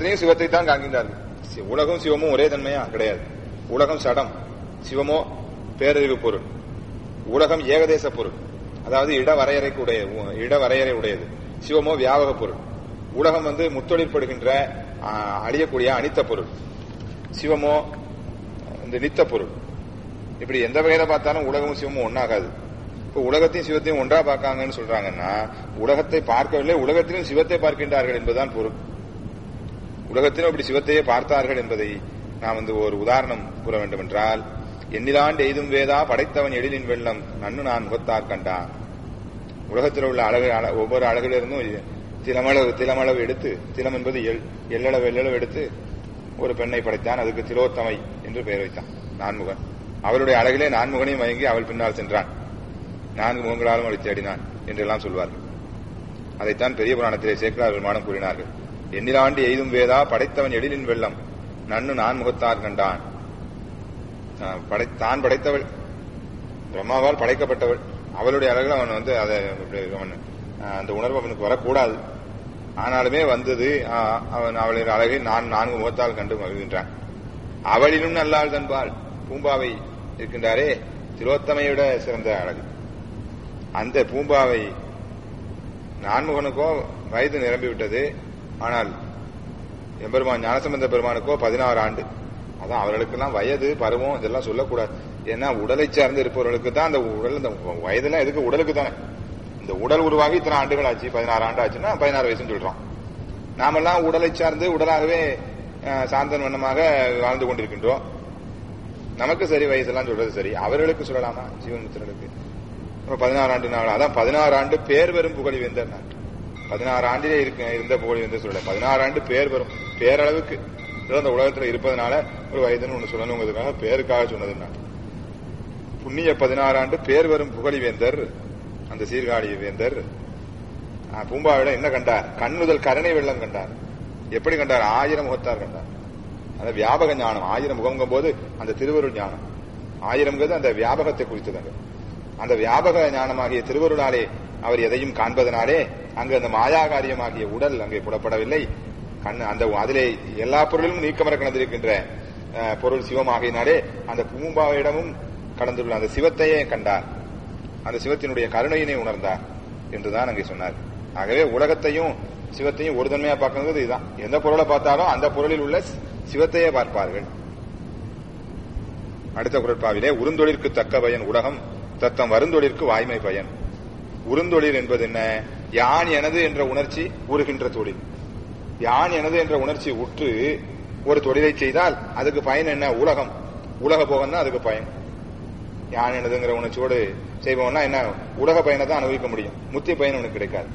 உலகத்திலையும் சிவத்தை தான் காண்கின்றார்கள் சி- உலகம் சிவமும் ஒரே தன்மையா கிடையாது உலகம் சடம் சிவமோ பேரறிவு பொருள் உலகம் ஏகதேச பொருள் அதாவது இட வரையறைக்கு உடைய இட வரையறை உடையது சிவமோ வியாபக பொருள் உலகம் வந்து முத்தொழிற்படுகின்ற ஆ, அழியக்கூடிய அனித்த பொருள் சிவமோ இந்த நித்த பொருள் இப்படி எந்த வகையில பார்த்தாலும் உலகமும் சிவமும் ஒன்னாகாது இப்போ உலகத்தையும் சிவத்தையும் ஒன்றா பார்க்காங்கன்னு சொல்றாங்கன்னா உலகத்தை பார்க்கவில்லை உலகத்திலும் சிவத்தை பார்க்கின்றார்கள் என்பதுதான் பொருள் உலகத்திலும் அப்படி சிவத்தையே பார்த்தார்கள் என்பதை நாம் வந்து ஒரு உதாரணம் கூற வேண்டும் என்றால் எண்ணிலாண்டு எய்தும் வேதா படைத்தவன் எழிலின் வெள்ளம் நன்னு நான் முகத்தார் கண்டான் உலகத்தில் உள்ள அழகு அழ- ஒவ்வொரு அழகிலிருந்தும் திலமளவு திலமளவு எடுத்து திலம் என்பது எள் எள்ளளவு எள்ளளவு எடுத்து ஒரு பெண்ணை படைத்தான் அதுக்கு திலோத்தமை என்று பெயர் வைத்தான் நான்முகன் அவளுடைய அழகிலே நான்முகனையும் மயங்கி அவள் பின்னால் சென்றான் நான்கு முகங்களாலும் அவளை தேடினான் என்றெல்லாம் சொல்வார்கள் அதைத்தான் பெரிய புராணத்திலே சேக்கலார் பெருமானம் கூறினார்கள் எண்ணிலாண்டு எய்தும் வேதா படைத்தவன் எழிலின் வெள்ளம் நன்னு நான் முகத்தார் கண்டான் ஆஹ் படை தான் படைத்தவள் பிரம்மாவால் படைக்கப்பட்டவள் அவளுடைய அழகில் அவன் வந்து அதை அப்படி அவன் ஆஹ் அந்த உணர்வு அவனுக்கு வரக்கூடாது ஆனாலுமே வந்தது ஆஹ் அவன் அவளுடைய அழகை நான் நான்கு முகத்தால் கண்டு மகிழ்கின்றான் அவளிலும் நல்லாள் தன்பால் பூம்பாவை இருக்கின்றாரே திரோத்தமையோட சிறந்த அழகு அந்த பூம்பாவை நான்முகனுக்கோ வயது நிரம்பி விட்டது ஆனால் எம்பெருமான் ஞானசம்பந்த பெருமானுக்கோ பதினாறு ஆண்டு அதான் அவர்களுக்கெல்லாம் வயது பருவம் இதெல்லாம் சொல்லக்கூடாது ஏன்னா உடலை சார்ந்து இருப்பவர்களுக்கு தான் அந்த உடல் இந்த வயதெல்லாம் எதுக்கு உடலுக்கு தானே இந்த உடல் உருவாகி இத்தனை ஆண்டுகள் ஆச்சு பதினாறு ஆண்டு ஆச்சுன்னா பதினாறு வயசுன்னு சொல்றோம் நாமெல்லாம் உடலை சார்ந்து உடலாகவே அஹ், சாந்தன் வண்ணமாக வாழ்ந்து கொண்டிருக்கின்றோம் நமக்கு சரி வயசெல்லாம் சொல்றது சரி அவர்களுக்கு சொல்லலாமா ஜீவன்முத்திரர்களுக்கு அப்ப பதினாறு ஆண்டு நாள் அதான் பதினாறு ஆண்டு பேர் வரும் புகழி வேந்தர் நான் பதினாறு ஆண்டிலே இருக்க இருந்த புகழி வேந்தர் சொல்லல பதினாறு ஆண்டு பேர் வரும் பேரளவுக்கு ஏதோ அந்த உலகத்துல இருப்பதனால ஒரு வயதுன்னு ஒண்ணு சொல்லணுங்கிறதுக்காக பேருக்காக சொன்னது நான் புண்ணிய பதினாறு ஆண்டு பேர் வரும் புகழி வேந்தர் அந்த சீர்காழி வேந்தர் ஆ, பூம்பாவிடம் என்ன கண்டார் கண்ணுதல் கருணை வெள்ளம் கண்டார் எப்படி கண்டார் ஆயிரம் முகத்தார் கண்டார் அந்த வியாபக ஞானம் ஆயிரம் முகம்ங்கும் போது அந்த திருவருள் ஞானம் ஆயிரம்ங்கிறது அந்த வியாபகத்தை குறித்தது அந்த வியாபக ஞானமாகிய திருவருளாலே அவர் எதையும் காண்பதனாலே அங்கு அந்த மாயாகாரியமாகிய உடல் அங்கே புலப்படவில்லை கண் அந்த அதிலே எல்லா பொருளிலும் நீக்கமர கலந்திருக்கின்ற அஹ், பொருள் சிவமாகினாலே அந்த பூம்பாவிடமும் கடந்துள்ள அந்த சிவத்தையே கண்டார் அந்த சிவத்தினுடைய கருணையினை உணர்ந்தார் என்றுதான் அங்கே சொன்னார் ஆகவே உலகத்தையும் சிவத்தையும் ஒரு தன்மையா பார்க்கறது இதுதான் எந்த பொருளை பார்த்தாலும் அந்த பொருளில் உள்ள சிவத்தையே பார்ப்பார்கள் அடுத்த குரட்பாவிலே உருந்தொழிற்கு தக்க பயன் உலகம் தத்தம் வருந்தொழிற்கு வாய்மை பயன் உருந்தொழில் என்பது என்ன யான் எனது என்ற உணர்ச்சி உருகின்ற தொழில் யான் எனது என்ற உணர்ச்சி உற்று ஒரு தொழிலை செய்தால் அதுக்கு பயன் என்ன உலகம் உலக போகம் தான் அதுக்கு பயன் யான் எனதுங்கிற உணர்ச்சியோடு செய்வோம்னா என்ன உலக பயனை தான் அனுபவிக்க முடியும் முத்தி பயன் உனக்கு கிடைக்காது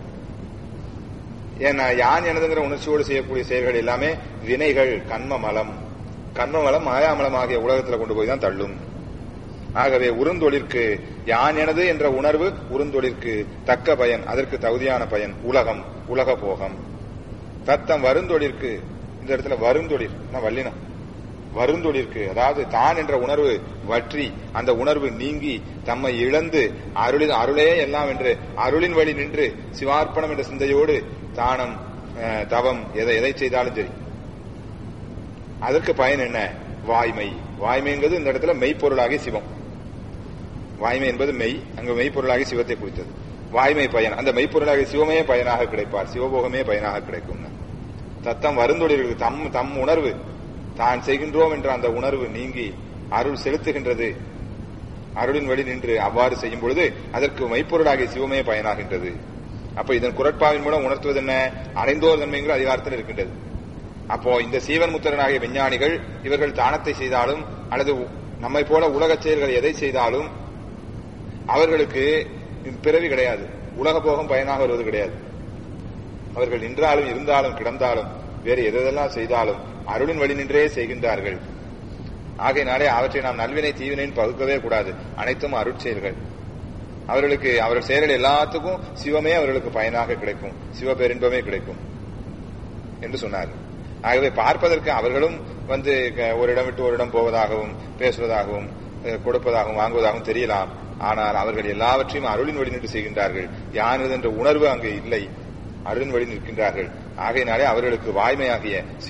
ஏன்னா யான் எனதுங்கிற உணர்ச்சியோடு செய்யக்கூடிய செயல்கள் எல்லாமே வினைகள் கண்ம மலம் கண்ம மலம் மாயாமலம் ஆகிய உலகத்துல கொண்டு போய் தான் தள்ளும் ஆகவே உருந்தொழிற்கு யான் எனது என்ற உணர்வு உருந்தொழிற்கு தக்க பயன் அதற்கு தகுதியான பயன் உலகம் உலக போகம் தத்தம் வருந்தொழிற்கு இந்த இடத்துல வருந்தொழில் வல்லினம் வருந்தொழிற்கு அதாவது தான் என்ற உணர்வு வற்றி அந்த உணர்வு நீங்கி தம்மை இழந்து அருளின் அருளே எல்லாம் என்று அருளின் வழி நின்று சிவார்ப்பணம் என்ற சிந்தையோடு தானம் அஹ், தவம் எதை எதை செய்தாலும் சரி அதற்கு பயன் என்ன வாய்மை வாய்மைங்கிறது இந்த இடத்துல மெய்ப்பொருளாகி சிவம் வாய்மை என்பது மெய் அங்கு மெய்ப்பொருளாகி சிவத்தை குறித்தது வாய்மை பயன் அந்த மெய்ப்பொருளாகி சிவமே பயனாக கிடைப்பார் சிவபோகமே பயனாக கிடைக்கும் தத்தம் வருந்தொழில்களுக்கு தம் தம் உணர்வு தான் செய்கின்றோம் என்ற அந்த உணர்வு நீங்கி அருள் செலுத்துகின்றது அருளின் வழி நின்று அவ்வாறு செய்யும் பொழுது அதற்கு மெய்ப்பொருளாகிய சிவமே பயனாகின்றது அப்ப இதன் குரட்பாவின் மூலம் உணர்த்துவது என்ன அடைந்தோர் தன்மைங்கிற அதிகாரத்தில் இருக்கின்றது அப்போ இந்த சீவன் முத்திரனாகிய விஞ்ஞானிகள் இவர்கள் தானத்தை செய்தாலும் அல்லது நம்மை போல உலகச் செயல்கள் எதை செய்தாலும் அவர்களுக்கு பிறவி கிடையாது உலக போகம் பயனாக வருவது கிடையாது அவர்கள் நின்றாலும் இருந்தாலும் கிடந்தாலும் வேறு எதெல்லாம் செய்தாலும் அருளின் வழி நின்றே செய்கின்றார்கள் ஆகையினாலே அவற்றை நாம் நல்வினை தீவினைன்னு பகுக்கவே கூடாது அனைத்தும் அருட்செயல்கள் அவர்களுக்கு அவர்கள் செயல்கள் எல்லாத்துக்கும் சிவமே அவர்களுக்கு பயனாக கிடைக்கும் சிவபேரின்பமே கிடைக்கும் என்று சொன்னார் ஆகவே பார்ப்பதற்கு அவர்களும் வந்து க- ஒரு இடம் விட்டு ஒரு இடம் போவதாகவும் பேசுவதாகவும் அஹ், கொடுப்பதாகவும் வாங்குவதாகவும் தெரியலாம் ஆனால் அவர்கள் எல்லாவற்றையும் அருளின் வழி நின்று செய்கின்றார்கள் யானது என்ற உணர்வு அங்கு இல்லை அருளின் வழி நிற்கின்றார்கள் ஆகையினாலே அவர்களுக்கு வாய்மையாகிய